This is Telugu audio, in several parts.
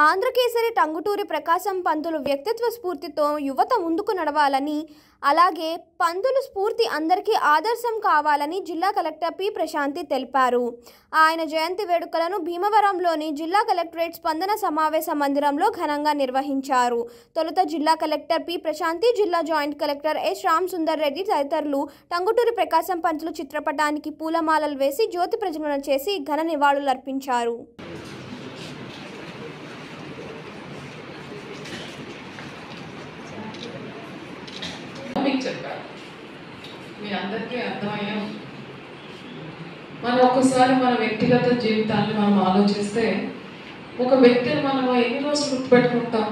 ఆంధ్రకేసరి టంగుటూరి ప్రకాశం పంతులు వ్యక్తిత్వ స్ఫూర్తితో యువత ముందుకు నడవాలని అలాగే పంతులు స్ఫూర్తి అందరికీ ఆదర్శం కావాలని జిల్లా కలెక్టర్ పి ప్రశాంతి తెలిపారు ఆయన జయంతి వేడుకలను భీమవరంలోని జిల్లా కలెక్టరేట్ స్పందన సమావేశ మందిరంలో ఘనంగా నిర్వహించారు తొలుత జిల్లా కలెక్టర్ పి ప్రశాంతి జిల్లా joint collector S Ram Sundar Reddy తదితరులు టంగుటూరి ప్రకాశం పంతులు చిత్రపటానికి పూలమాలలు వేసి జ్యోతి ప్రజ్వలన చేసి ఘన నివాళులర్పించారు మీకు చెప్పారు మీ అందరికీ అర్థమయ్యాం మనం ఒక్కసారి మన వ్యక్తిగత జీవితాన్ని మనం ఆలోచిస్తే ఒక వ్యక్తిని మనం ఎన్ని రోజులు గుర్తుపెట్టుకుంటాం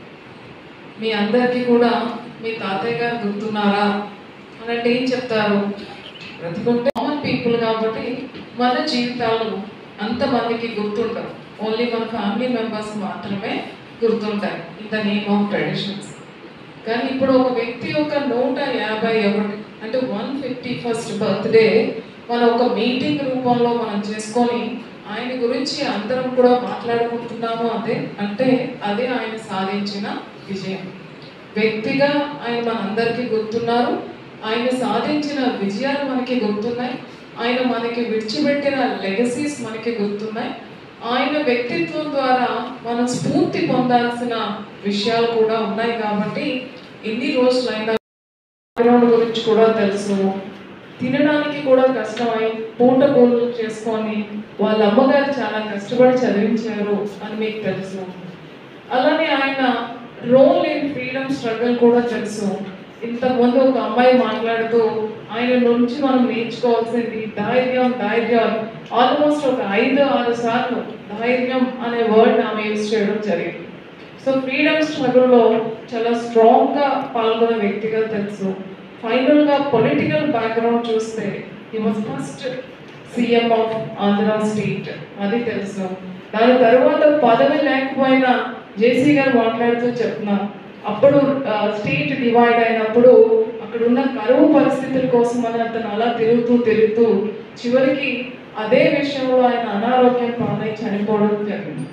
మీ అందరికీ కూడా మీ తాతయ్య గారు గుర్తున్నారా అని అంటే ఏం చెప్తారు బ్రతికుంటే కామన్ పీపుల్ కాబట్టి మన జీవితాలు అంతమందికి గుర్తుండవు ఓన్లీ మన ఫ్యామిలీ మెంబర్స్ మాత్రమే గుర్తుంటాయి in the name of traditions కానీ ఇప్పుడు ఒక వ్యక్తి యొక్క నూట యాభై ఒకటి అంటే వన్ ఫిఫ్టీ ఫస్ట్ బర్త్డే మనం ఒక మీటింగ్ రూపంలో మనం చేసుకొని ఆయన గురించి అందరం కూడా మాట్లాడుకుంటున్నాము అదే అంటే అదే ఆయన సాధించిన విజయం వ్యక్తిగా ఆయన మనందరికీ గుర్తున్నారు ఆయన సాధించిన విజయాలు మనకి గుర్తున్నాయి ఆయన మనకి విడిచిపెట్టిన లెగసీస్ మనకి గుర్తున్నాయి ఆయన వ్యక్తిత్వం ద్వారా మనం స్ఫూర్తి పొందాల్సిన విషయాలు కూడా ఉన్నాయి కాబట్టి ఇన్ని రోజులైనా బ్యాక్గ్రౌండ్ గురించి కూడా తెలుసు తినడానికి కూడా కష్టమై పూట కూరలు చేసుకొని వాళ్ళ అమ్మగారు చాలా కష్టపడి చదివించారు అని మీకు తెలుసు అలానే ఆయన రోల్ ఇన్ ఫ్రీడమ్ స్ట్రగుల్ కూడా తెలుసు ఇంతకుముందు ఒక అమ్మాయి మాట్లాడుతూ ఆయన నుంచి మనం నేర్చుకోవాల్సింది ధైర్యం ధైర్యం ఆల్మోస్ట్ ఒక ఐదు ఆరు సార్లు ధైర్యం అనే వర్డ్ ఆమె యూజ్ చేయడం జరిగింది సో ఫ్రీడమ్ స్ట్రగుల్లో చాలా స్ట్రాంగ్గా పాల్గొన్న వ్యక్తిగా తెలుసు ఫైనల్గా పొలిటికల్ బ్యాక్గ్రౌండ్ చూస్తే ఈ was first CM of Andhra state అది తెలుసు దాని తర్వాత పదవి లేకపోయినా జేసీ గారు మాట్లాడుతూ చెప్తున్నారు అప్పుడు స్టేట్ డివైడ్ అయినప్పుడు అక్కడ ఉన్న కరువు పరిస్థితుల కోసం అని అతను అలా తిరుగుతూ తిరుగుతూ చివరికి అదే విషయంలో ఆయన అనారోగ్యం పాలై చనిపోవడం జరిగింది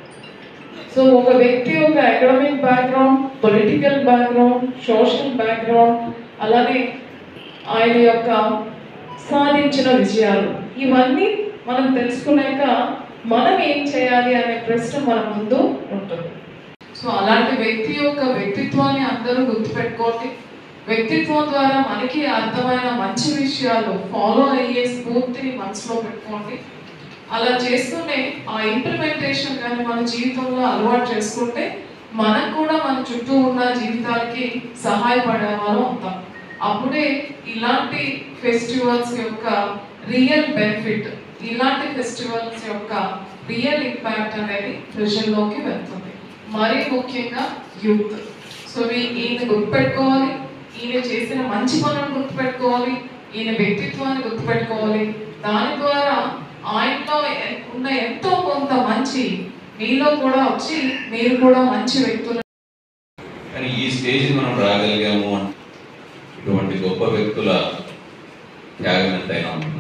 సో ఒక వ్యక్తి ఒక academic background political background social background అలానే ఆయన యొక్క సాధించిన విజయాలు ఇవన్నీ మనం తెలుసుకున్నాక మనం ఏం చేయాలి అనే ప్రశ్న మన ముందు ఉంటుంది సో అలాంటి వ్యక్తి యొక్క వ్యక్తిత్వాన్ని అందరూ గుర్తుపెట్టుకోండి వ్యక్తిత్వం ద్వారా మనకి అర్థమైన మంచి విషయాలు ఫాలో అయ్యే స్ఫూర్తిని మనసులో పెట్టుకోండి అలా చేస్తూనే ఆ ఇంప్లిమెంటేషన్ కానీ మన జీవితంలో అలవాటు చేసుకుంటే మనకు కూడా మన చుట్టూ ఉన్న జీవితాలకి సహాయపడే వాళ్ళం అవుతాం అప్పుడే ఇలాంటి ఫెస్టివల్స్ యొక్క రియల్ బెనిఫిట్ ఇలాంటి ఫెస్టివల్స్ యొక్క రియల్ ఇంపాక్ట్ అనేది ప్రజల్లోకి వెళ్తుంది మరీ ముఖ్యంగా యూత్ సో వీ- ఈయన గుర్తుపెట్టుకోవాలి ఈయన చేసిన మంచి పనులను గుర్తుపెట్టుకోవాలి ఈయన వ్యక్తిత్వాన్ని గుర్తుపెట్టుకోవాలి దాని ద్వారా ఆయనలో ఎ- ఉన్న ఎంతో కొంత మంచి మీలో కూడా వచ్చి మీరు కూడా మంచి వ్యక్తులు కానీ ఈ స్టేజ్ మనం రాగలిగాము అంటే ఇటువంటి గొప్ప వ్యక్తుల త్యాగం ఎంతైనా ఉంటున్నాం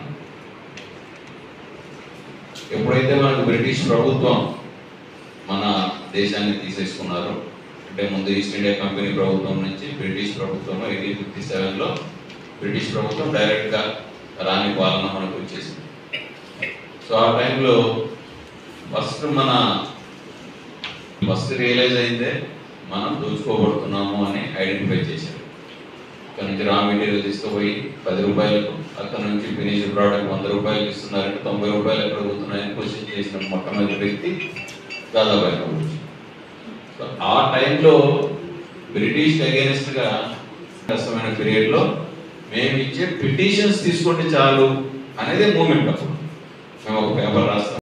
ఎప్పుడైతే మనకు బ్రిటిష్ ప్రభుత్వం మన దేశాన్ని తీసేసుకున్నారో అంటే ముందు ఈస్ట్ ఇండియా కంపెనీ ప్రభుత్వం నుంచి బ్రిటిష్ ప్రభుత్వంలో ఎయిటీన్ ఫిఫ్టీ సెవెన్లో బ్రిటిష్ ప్రభుత్వం డైరెక్ట్గా రాని పాలన మనకు వచ్చేసింది సో ఆ టైంలో ఫస్ట్ మన ఫస్ట్ రియలైజ్ అయిందే మనం దోచుకోబడుతున్నాము అని ఐడెంటిఫై చేశారు అక్కడ నుంచి రా మెటీరియల్ తీసుకుపోయి పది రూపాయలకు అక్కడ నుంచి ఫినిష్ ప్రోడక్ట్ వంద రూపాయలు ఇస్తున్నారంటే తొంభై రూపాయలు ఎక్కడ పోతున్నాయని క్వశ్చన్ చేసిన మొట్టమొదటి వ్యక్తి దాదాబాయి నవరోజు సో ఆ టైంలో బ్రిటిష్ అగేనెస్ట్గా కష్టమైన పీరియడ్లో మేము ఇచ్చే పిటిషన్స్ తీసుకుంటే చాలు అనేది మూమెంట్ అప్పుడు మేము ఒక పేపర్ రాస్తాం